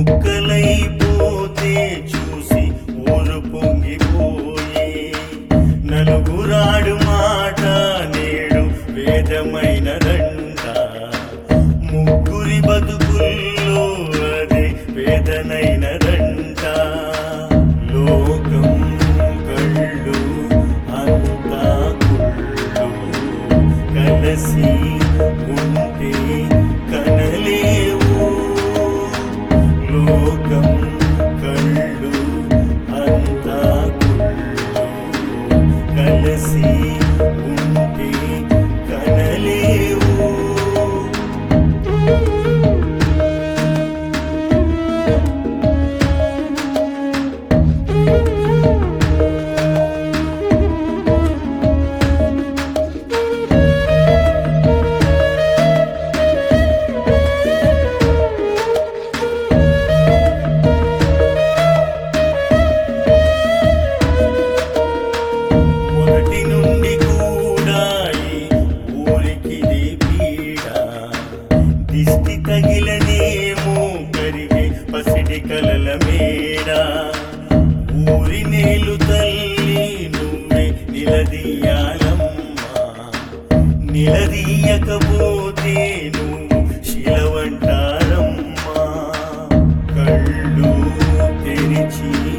ముక్కలైపోతే చూసి ఊరు పొంగిపోయే నలుగురాడు మాట నేడు వేదమైన రంట ముగ్గురి బతుకుల్లో అదే వేదనైన రంట లోకం కళ్ళు అంతా కుళ్ళు కలసి ఉంటే కనలేవు లోకం కళ్ళు అంతా కుళ్ళు కలసి ఉంటే కనలేవు మొదటి నుండి కూడా ఈ ఊరికిది పీడ దిష్టి తగిలనేమో కరిగే పసిడి కలల మేడ ఊరి నేలు తల్లి నువ్వే నిలదీయాలమ్మా నిలదీయకపోతే నువ్వు శిలవంటారమ్మా కళ్ళు తెరిచి